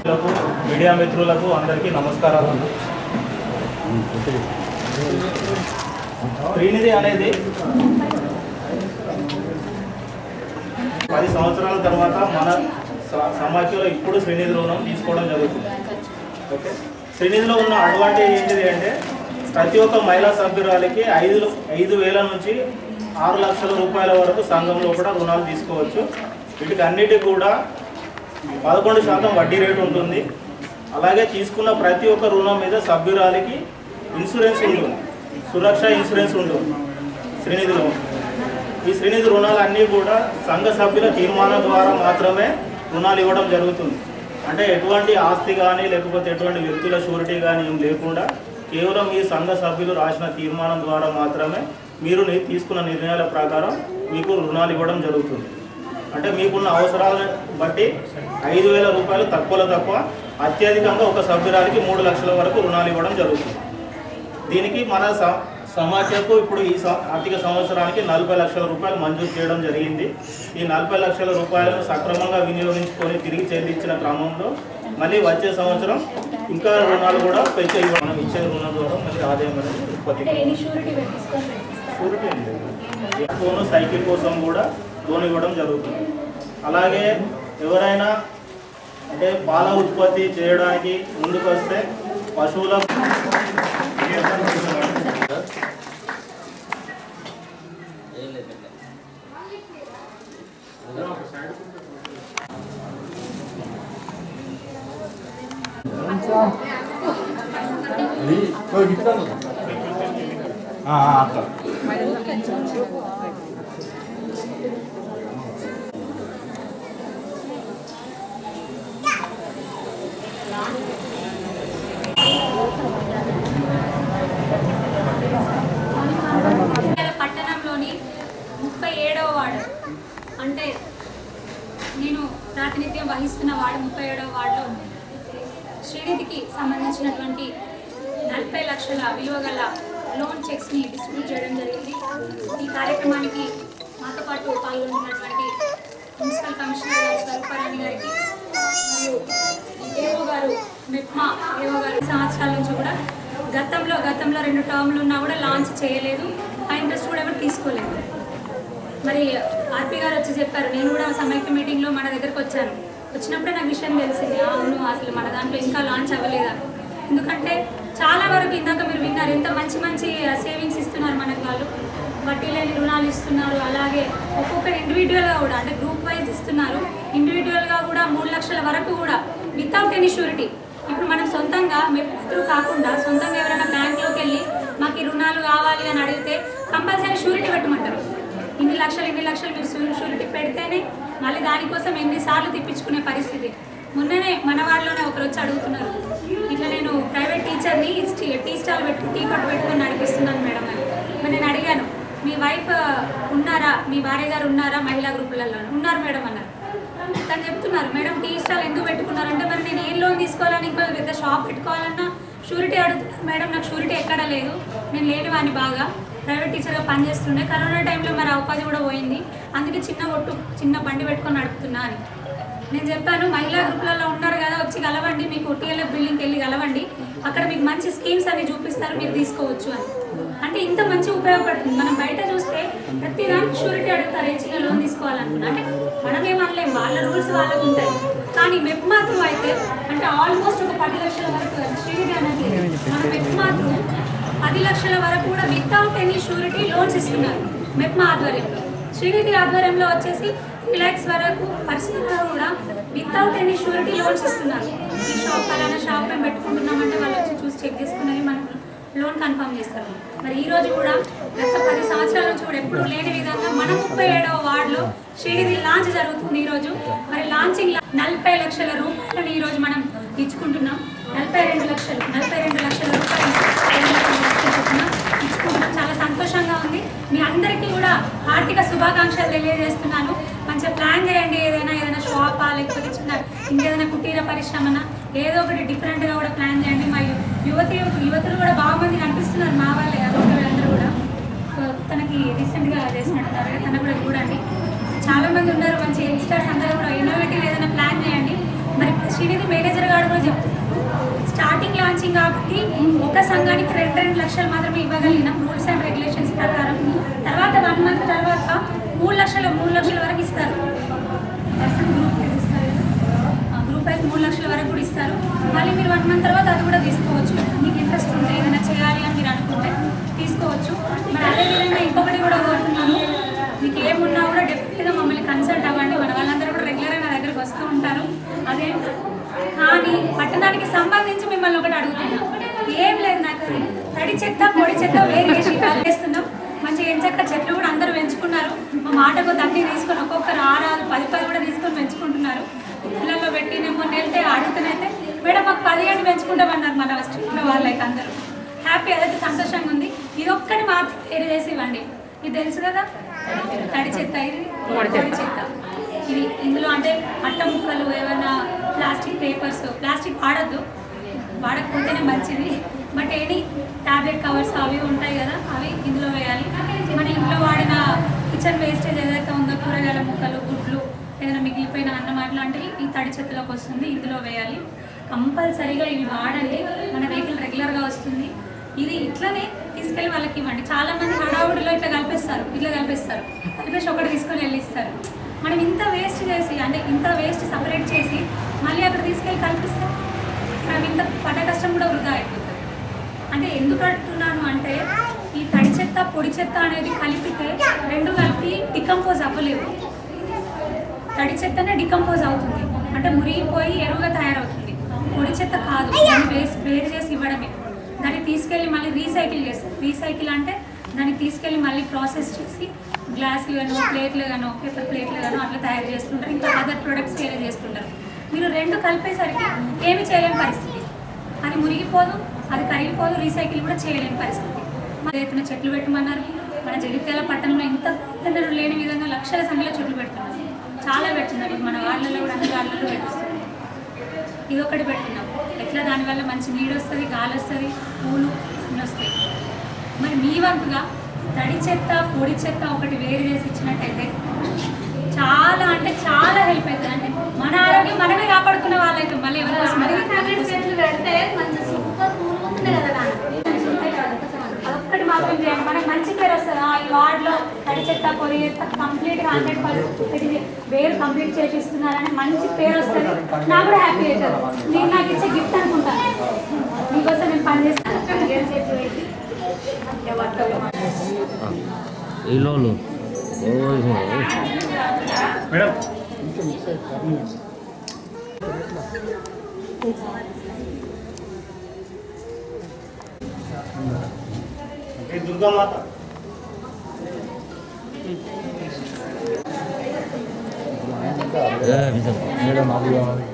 మిత్రులకు, మీడియా మిత్రులకు అందరికీ నమస్కారాలు శ్రీనిధి అనేది పది సంవత్సరాల తర్వాత మన స- సమాఖ్యలో ఇప్పుడు శ్రీనిధి రుణం తీసుకోవడం జరుగుతుంది ఓకే శ్రీనిధిలో ఉన్న అడ్వాంటేజ్ ఏంటిది అంటే ప్రతి ఒక్క మహిళా సభ్యురాలికి ఐదు ఐదు వేల నుంచి ఆరు లక్షల రూపాయల వరకు సంఘంలో కూడా రుణాలు తీసుకోవచ్చు వీటికి అన్నిటికీ కూడా పదకొండు శాతం వడ్డీ రేటు ఉంటుంది అలాగే తీసుకున్న ప్రతి ఒక్క రుణం మీద సభ్యురాలికి ఇన్సూరెన్స్ ఉంటుంది సురక్ష ఇన్సూరెన్స్ ఉంటుంది శ్రీనిధిలో ఈ శ్రీనిధి రుణాలు అన్నీ కూడా సంఘ సభ్యుల తీర్మానం ద్వారా మాత్రమే రుణాలు ఇవ్వడం జరుగుతుంది అంటే ఎటువంటి ఆస్తి కానీ లేకపోతే ఎటువంటి వ్యక్తుల షూరిటీ కానీ ఏం లేకుండా కేవలం ఈ సంఘ సభ్యులు రాసిన తీర్మానం ద్వారా మాత్రమే మీరు ని- తీసుకున్న నిర్ణయాల ప్రకారం మీకు రుణాలు ఇవ్వడం జరుగుతుంది అంటే మీకున్న అవసరాలను బట్టి ఐదు వేల రూపాయలు తక్కువలో తక్కువ అత్యధికంగా ఒక సభ్యురాలికి మూడు లక్షల వరకు రుణాలు ఇవ్వడం జరుగుతుంది దీనికి మన స- సమాఖ్యకు ఇప్పుడు ఈ స- ఆర్థిక సంవత్సరానికి నలభై లక్షల రూపాయలు మంజూరు చేయడం జరిగింది ఈ నలభై లక్షల రూపాయలను సక్రమంగా వినియోగించుకొని తిరిగి చెల్లించిన క్రమంలో మళ్ళీ వచ్చే సంవత్సరం ఇంకా రుణాలు కూడా పెంచే మనం ఇచ్చే రుణం ద్వారా మళ్ళీ ఆదాయం అనేది ఉత్పత్తి అంటే ఎన్ని షూరిటీ పెట్టించుకొని పెట్టిస్తారు షూరిటీ ఏం లేదు. ఫోన్ సైకిల్ కోసం కూడా లోన్ ఇవ్వడం జరుగుతుంది అలాగే ఎవరైనా అంటే పాల ఉత్పత్తి చేయడానికి ముందుకు వస్తే పశువుల అట్లా మంచిర్యాల పట్టణంలోని ముప్పై ఏడవ వార్డు అంటే నేను ప్రాతినిధ్యం వహిస్తున్న వార్డు ముప్పై ఏడవ వార్డులో ఉంది శ్రీనిధికి సంబంధించినటువంటి నలభై లక్షల విలువ గల లోన్ చెక్స్ని డిస్ట్రిబ్యూట్ చేయడం జరిగింది ఈ కార్యక్రమానికి మాతో పాటు పాల్గొంటున్నటువంటి మున్సిపల్ కమిషనర్ గారు స్వరూపారాణి గారికి మరియు ఏవో గారు మెప్మా ఏవో గారు సంవత్సరాల నుంచి కూడా గతంలో గతంలో రెండు టర్మ్లు ఉన్నా కూడా లాంచ్ చేయలేదు ఆ ఇంట్రెస్ట్ కూడా ఎవరు తీసుకోలేదు మరి ఆర్పి గారు వచ్చి చెప్పారు నేను కూడా సమైక్య మీటింగ్లో మన దగ్గరకు వచ్చాను వచ్చినప్పుడే నాకు విషయం తెలిసింది ఆ, అవును అసలు మన దాంట్లో ఇంకా లాంచ్ అవ్వలేదా ఎందుకంటే చాలా వరకు ఇందాక మీరు విన్నారు ఎంత మంచి మంచి సేవింగ్స్ ఇస్తున్నారు మనకు వాళ్ళు వడ్డీ లేని రుణాలు ఇస్తున్నారు అలాగే ఒక్కొక్కరు ఇండివిజువల్గా కూడా అంటే గ్రూప్ వైజ్ ఇస్తున్నారు ఇండివిజువల్గా కూడా మూడు లక్షల వరకు కూడా వితౌట్ ఎనీ షూరిటీ ఇప్పుడు మనం సొంతంగా మెప్పుడు కాకుండా సొంతంగా ఎవరైనా బ్యాంక్లోకి వెళ్ళి మాకు ఈ రుణాలు కావాలి అని అడిగితే కంపల్సరీ షూరిటీ పెట్టమంటారు ఇన్ని లక్షలు ఇన్ని లక్షలు మీరు షూ- షూరిటీ పెడితేనే మళ్ళీ దానికోసం ఎన్నిసార్లు తిప్పించుకునే పరిస్థితి మొన్ననే మన వాళ్ళలోనే ఒకరు వచ్చి అడుగుతున్నారు ఇట్లా నేను ప్రైవేట్ టీచర్ని టీ- టీ స్టాల్ పెట్టు టీ కొట్టు పెట్టుకొని నడిపిస్తున్నాను మేడం అని మరి నేను అడిగాను మీ వైఫ్ ఉన్నారా మీ భార్య గారు ఉన్నారా మహిళా గ్రూపులలో ఉన్నారు మేడం అన్నారు తను చెప్తున్నారు మేడం టీ స్టాల్ ఎందుకు పెట్టుకున్నారంటే మరి నేను ఏం లోన్ తీసుకోవాలని ఇంకో పెద్ద షాప్ పెట్టుకోవాలన్నా షూరిటీ అడుగుతున్నారు మేడం నాకు షూరిటీ ఎక్కడా లేదు నేను లేని వాడిని బాగా ప్రైవేట్ టీచర్గా పనిచేస్తుండే కరోనా టైంలో మరి ఆ ఉపాధి కూడా పోయింది అందుకే చిన్న ఒట్టు చిన్న బండి పెట్టుకొని నడుపుతున్నా అని నేను చెప్పాను మహిళా గ్రూప్లలో ఉన్నారు కదా వచ్చి కలవండి మీకు టీఎల్ఎఫ్ బిల్డింగ్కి వెళ్ళి కలవండి అక్కడ మీకు మంచి స్కీమ్స్ అన్ని చూపిస్తారు మీరు తీసుకోవచ్చు అని అంటే ఇంత మంచి ఉపయోగపడుతుంది మనం బయట చూస్తే ప్రతి దానికి షూరిటీ అడుగుతారు ఏ చిన్న లోన్ తీసుకోవాలనుకున్నా అంటే మనమేం అనలేం వాళ్ళ రూల్స్ వాళ్ళకు ఉంటాయి కానీ మెప్ మాత్రం అయితే అంటే ఆల్మోస్ట్ ఒక పది లక్షల వరకు శ్రీనిధి అనేది మన మెప్ మాత్రం పది లక్షల వరకు కూడా వితౌట్ ఎనీ షూరిటీ లోన్స్ ఇస్తున్నారు మెప్మా ఆధ్వర్యంలో శ్రీనిధి ఆధ్వర్యంలో వచ్చేసి త్రీ ల్యాక్స్ వరకు పర్సనల్గా కూడా వితౌట్ ఎనీ షూరిటీ లోన్స్ ఇస్తున్నారు ఈ షాప్ ఫలానా షాప్ మేము పెట్టుకుంటున్నామంటే వాళ్ళు వచ్చి చూసి చెక్ చేసుకునేది మనకు లోన్ కన్ఫర్మ్ చేస్తారు మరి ఈ రోజు కూడా గత పది సంవత్సరాల నుంచి కూడా ఎప్పుడు లేని విధంగా మన ముప్పై ఏడవ వార్డులో శ్రీనిధి లాంచ్ జరుగుతుంది ఈ రోజు మరి లాంచింగ్ నలభై లక్షల రూపాయలను ఈ రోజు మనం ఇచ్చుకుంటున్నాం నలభై రెండు లక్షలు నలభై రెండు లక్షల రూపాయలు ఇచ్చుకుంటున్నాం ఇచ్చుకుంటున్నాం చాలా సంతోషంగా ఉంది మీ అందరికీ కూడా ఆర్థిక శుభాకాంక్షలు తెలియజేస్తున్నాను మంచిగా ప్లాన్ చేయండి ఏదైనా ఏదైనా షాపా లేకపోతే చిన్న ఇంకేదైనా కుటీర పరిశ్రమన ఏదో ఒకటి డిఫరెంట్గా కూడా ప్లాన్ చేయండి మా యు- యువతి యువతులు కూడా బాగా మంది కనిపిస్తున్నారు మా వాళ్ళే అందరూ కూడా తనకి రీసెంట్గా చేసినట్టున్నారు కదా, తనకు కూడా చూడండి చాలా మంది ఉన్నారు మంచి యంగ్స్టర్స్ అందరూ కూడా ఇన్నోవేటివ్ ఏదైనా ప్లాన్ చేయండి మరి శ్రీ శ్రీనిధి మేనేజర్ గారు కూడా చెప్తున్నారు స్టార్టింగ్ లాంచింగ్ కాబట్టి ఒక సంఘానికి రెండు రెండు లక్షలు మాత్రమే ఇవ్వగలిగినాం రూల్స్ అండ్ రెగ్యులేషన్స్ ప్రకారం తర్వాత వన్ మంత్ తర్వాత మూడు లక్షల మూడు లక్షల వరకు ఇస్తారు పర్సన్ గ్రూప్ వైజ్ ఇస్తారు ఆ గ్రూప్ వైజ్ మూడు లక్షల వరకు కూడా ఇస్తారు మళ్ళీ మీరు వన్ మంత్ తర్వాత అది కూడా తీసుకోవచ్చు మీకు ఇంట్రెస్ట్ ఉంటే ఏదైనా చేయాలి అని మీరు అనుకుంటే తీసుకోవచ్చు మరి అదేవిధంగా ఇంకొకటి కూడా కోరుతున్నాను మీకు ఏమున్నా కూడా డెఫినెట్గా మమ్మల్ని కన్సల్ట్ అవ్వండి మన వాళ్ళందరూ కూడా రెగ్యులర్గా నా దగ్గరికి వస్తూ ఉంటారు అదే కానీ పట్టణానికి సంబంధించి మిమ్మల్ని ఒకటి అడుగుతున్నాం ఏం లేదు నాకు తడి చెత్త పొడి చెత్త వేరు చేసి చేస్తున్నాం మంచిగా ఎంచక్క చెట్లు కూడా అందరూ పెంచుకున్నారు మా మాటకు తగ్గి తీసుకొని ఒక్కొక్కరు ఆరాలు పది పది కూడా తీసుకొని పెంచుకుంటున్నారు ఇళ్ళల్లో పెట్టి నేను మొన్న వెళ్తే అడుగుతానైతే మేడం మాకు పది ఏళ్ళు పెంచుకుంటామన్నారు మన స్ట్రీట్లో వాళ్ళకి అందరూ హ్యాపీ అదైతే సంతోషంగా ఉంది ఇది ఒక్కటి మాత్రం వేరు చేసి ఇవ్వండి ఇది తెలుసు కదా తడి చెత్త ఇది పొడి చెత్త ఇది ఇందులో అంటే అట్ట ముక్కలు ఏమైనా ప్లాస్టిక్ పేపర్స్ ప్లాస్టిక్ వాడద్దు వాడకపోతేనే మంచిది బట్ ఎనీ టాబ్లెట్ కవర్స్ అవి ఉంటాయి కదా అవి ఇందులో వేయాలి మన ఇంట్లో వాడిన కిచెన్ వేస్టేజ్ ఏదైతే ఉందో కూరగాయల ముక్కలు గుడ్లు ఏదైనా మిగిలిపోయిన అన్నం అట్లాంటివి ఈ తడి చెత్తలోకి వస్తుంది ఇందులో వేయాలి కంపల్సరీగా ఇవి వాడండి మన వెహికల్ రెగ్యులర్గా వస్తుంది ఇది ఇట్లనే తీసుకెళ్ళి వాళ్ళకి ఇవ్వండి చాలా మంది హడావుడిలో ఇట్లా కలిపేస్తారు ఇట్లా కలిపేస్తారు కలిపేసి ఒకటి తీసుకొని వెళ్ళిస్తారు మనం ఇంత వేస్ట్ చేసి అంటే ఇంత వేస్ట్ సపరేట్ చేసి మళ్ళీ అక్కడ తీసుకెళ్ళి కల్పిస్తాం మనం ఇంత పడ్డ కష్టం కూడా వృధా అయిపోతుంది అంటే ఎందుకు అడుగుతున్నాను అంటే ఈ తడి చెత్త పొడి చెత్త అనేది కలిపితే రెండు కలిపి డికంపోజ్ అవ్వలేవు తడి చెత్తనే డికంపోజ్ అవుతుంది అంటే మురిగిపోయి ఎరువుగా తయారవుతుంది పొడి చెత్త కాదు దాన్ని వేసి వేరు చేసి ఇవ్వడమే దాన్ని తీసుకెళ్ళి మళ్ళీ రీసైకిల్ చేస్తారు రీసైకిల్ అంటే దాన్ని తీసుకెళ్ళి మళ్ళీ ప్రాసెస్ చేసి గ్లాసులు గానో ప్లేట్లు గానో పేపర్ ప్లేట్లు గానో అట్లా తయారు చేస్తుంటారు ఇంకా అదర్ ప్రొడక్ట్స్ వేరే చేస్తుంటారు మీరు రెండు కలిపేసరికి ఏమి చేయలేని పరిస్థితి అది మురిగిపోదు అది కరిగిపోదు రీసైకిల్ కూడా చేయలేని పరిస్థితి మరి ఎత్తున చెట్లు పెట్టమన్నారు మన జగిత్యాల పట్టణంలో ఇంత ఎన్నడూ లేని విధంగా లక్షల సంఖ్యలో చెట్లు పెడుతున్నారు చాలా పెడుతున్నారు ఇప్పుడు మన వాళ్ళలో కూడా అన్ని వాళ్ళలో పెట్టిస్తున్నారు ఇది ఒకటి పెడుతున్నాం ఎట్లా దానివల్ల మంచి నీడు వస్తుంది గాలి వస్తుంది పూలు అన్నీ వస్తాయి మరి మీ వంతుగా తడి చెత్త పొడి చెత్త ఒకటి వేరు చేసి ఇచ్చినట్టయితే చాలా అంటే చాలా హెల్ప్ అవుతుంది అంటే మన ఆరోగ్యం మనమే కాపాడుకునే వాళ్ళైతే మళ్ళీ ఎవరి కోసం అదొక్కటి మాత్రం చేయండి మనకు మంచి పేరు వస్తుంది ఆ, ఈ వార్డులో తడి చెత్త పొడి చెత్త కంప్లీట్గా హండ్రెడ్ పర్సెంట్ వేరు కంప్లీట్ చేసి ఇస్తున్నారని మంచి పేరు వస్తుంది నాకు కూడా హ్యాపీ అవుతుంది నేను నాకు ఇచ్చే గిఫ్ట్ అనుకుంటాను మీకోసం నేను పని చేస్తాను గేమ్ చేసి పెట్టి ఇల్లు ఓయ్ మేడం ఓకే దుర్గామాత ఏ విధంగా మేడం అది కావాలి